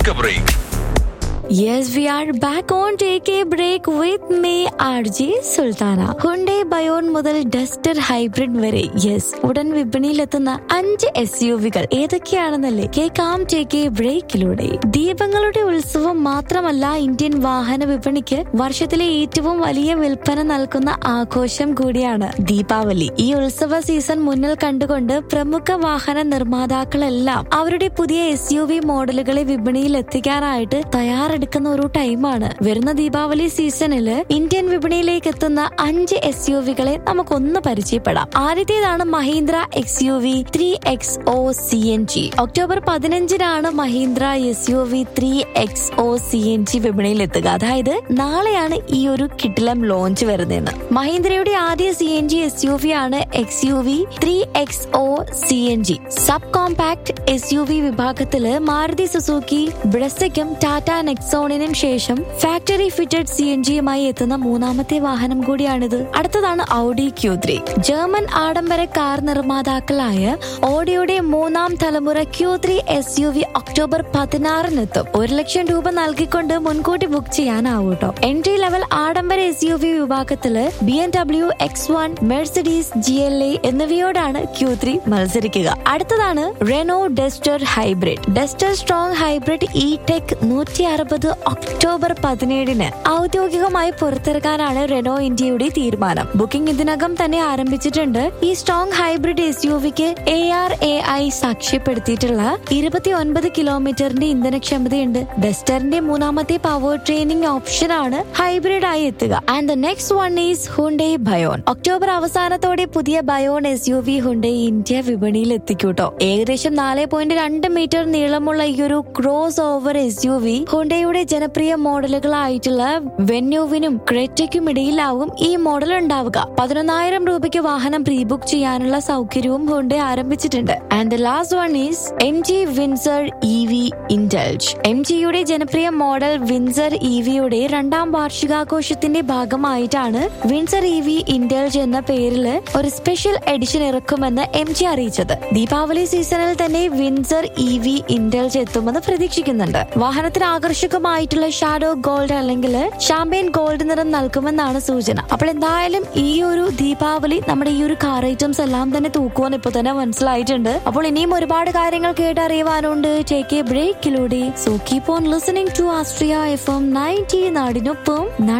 Take a break. Yes, we are back on Take a Break with me, RJ Sultana Hyundai Bayon മുതൽ Duster hybrid വരെ yes ഉടൻ വിപണിയിലെത്തുന്ന അഞ്ച് S U വികൾ ഏതൊക്കെയാണെന്നല്ലേ കേൾക്കാം take a ബ്രേക്കിലൂടെ ദീപങ്ങളുടെ ഉത്സവം മാത്രമല്ല ഇന്ത്യൻ വാഹന വിപണിക്ക് വർഷത്തിലെ ഏറ്റവും വലിയ വിൽപ്പന നൽകുന്ന ആഘോഷം കൂടിയാണ് ദീപാവലി ഈ ഉത്സവ സീസൺ മുന്നിൽ കണ്ടുകൊണ്ട് പ്രമുഖ വാഹന നിർമ്മാതാക്കളെല്ലാം അവരുടെ പുതിയ എസ് യു വി മോഡലുകളെ വിപണിയിൽ എത്തിക്കാനായിട്ട് തയ്യാറെടുക്കുന്ന ഒരു ടൈമാണ് വരുന്ന ദീപാവലി സീസണില് ഇന്ത്യൻ വിപണിയിലേക്ക് എത്തുന്ന അഞ്ച് എസ് യു വികളെ നമുക്കൊന്ന് പരിചയപ്പെടാം ആദ്യത്തേതാണ് Mahindra X U V three X O C N G October പതിനഞ്ചിനാണ് Mahindra S U V three X O C N G വിപണിയിൽ എത്തുക അതായത് നാളെയാണ് ഈ ഒരു കിടിലം ലോഞ്ച് വരുന്നതെന്ന് മഹീന്ദ്രയുടെ ആദ്യ C N G S U V ആണ് X U V three X O C N G sub compact S U V വിഭാഗത്തില് മാരുതി സുസുക്കി ബ്രസയ്ക്കും ടാറ്റ നെക്സോണിനും ശേഷം ഫാക്ടറി ഫിറ്റഡ് സി എൻ ജിയുമായി എത്തുന്ന മൂന്നാമത്തെ വാഹനം കൂടിയാണിത് അടുത്തതാണ് ഔഡി ക്യൂ ത്രീ ജർമ്മൻ ആഡംബര കാർ നിർമ്മാതാക്കളായ ഓഡിയുടെ മൂന്നാം തലമുറ Q three S U V October പതിനാറിനെത്തും ഒരു ലക്ഷം രൂപ നൽകിക്കൊണ്ട് മുൻകൂട്ടി ബുക്ക് ചെയ്യാനാവും കേട്ടോ എൻട്രി ലെവൽ ആഡംബര എസ് യു വി വിഭാഗത്തില് B M W X one Mercedes G L A എന്നിവയോടാണ് ക്യൂ ത്രീ മത്സരിക്കുക അടുത്തതാണ് Renault Duster hybrid Duster strong hybrid E tech നൂറ്റി അറുപത് ഒക്ടോബർ പതിനേഴിന് ഔദ്യോഗികമായി പുറത്തിറക്കാനാണ് റെനോ ഇന്ത്യയുടെ തീരുമാനം ബുക്കിംഗ് ഇതിനകം തന്നെ ആരംഭിച്ചിട്ടുണ്ട് ഈ സ്ട്രോങ് ഹൈബ്രിഡ് എസ് യു വിക്ക് എ ആർ എ ഐ സാക്ഷ്യപ്പെടുത്തിയിട്ടുള്ള ഇരുപത്തി ഒൻപത് കിലോമീറ്ററിന്റെ ഇന്ധനക്ഷമതയുണ്ട് ഡെസ്റ്ററിന്റെ മൂന്നാമത്തെ പവർ ട്രെയിനിങ് ഓപ്ഷനാണ് ഹൈബ്രിഡ് ആയി എത്തുക and the next one is Hyundai Bayon October അവസാനത്തോടെ പുതിയ Bayon S U V Hyundai India വിപണിയിൽ എത്തിക്കൂട്ടോ ഏകദേശം നാല് പോയിന്റ് രണ്ട് മീറ്റർ നീളമുള്ള ഈ ഒരു cross over S U V ഹുണ്ടയുടെ ജനപ്രിയ മോഡലുകളായിട്ടുള്ള വെന്യൂവിനും ക്രെറ്റയ്ക്കും ഇടയിലാവും ഈ മോഡൽ ഉണ്ടാവുക പതിനൊന്നായിരം രൂപയ്ക്ക് വാഹനം പ്രീ ബുക്ക് ചെയ്യാനുള്ള സൗകര്യവും ഹുണ്ടേ ആരംഭിച്ചിട്ടുണ്ട് and the last one is M G Windsor E V indulge M ജിയുടെ ജനപ്രിയ മോഡൽ വിൻസർ ഇ വിയുടെ രണ്ടാം വാർഷികാഘോഷത്തിന്റെ ഭാഗമായിട്ടാണ് വിൻസർ ഇ വി ഇൻഡൽജ് എന്ന പേരിൽ ഒരു സ്പെഷ്യൽ എഡിഷൻ ഇറക്കുമെന്ന് എം ജി അറിയിച്ചത് ദീപാവലി സീസണിൽ തന്നെ വിൻസർ ഇ വി ഇൻഡൽജ് എത്തുമെന്ന് പ്രതീക്ഷിക്കുന്നുണ്ട് വാഹനത്തിന് ആകർഷകമായിട്ടുള്ള ഷാഡോ ഗോൾഡ് അല്ലെങ്കിൽ ഷാമ്പയിൻ ഗോൾഡ് നിറം നൽകുമെന്നാണ് സൂചന അപ്പോൾ എന്തായാലും ഈ ഒരു ദീപാവലി നമ്മുടെ ഈ ഒരു കാർ ഐറ്റംസ് എല്ലാം തന്നെ തൂക്കുമെന്ന് ഇപ്പൊ തന്നെ മനസ്സിലായിട്ടുണ്ട് അപ്പോൾ ഇനിയും ഒരുപാട് കാര്യങ്ങൾ കേട്ടറിയുവാനുണ്ട് ടേക്ക് എ ബ്രേക്കിലൂടെ so keep on listening to Astria F M ninety നാടിനൊപ്പം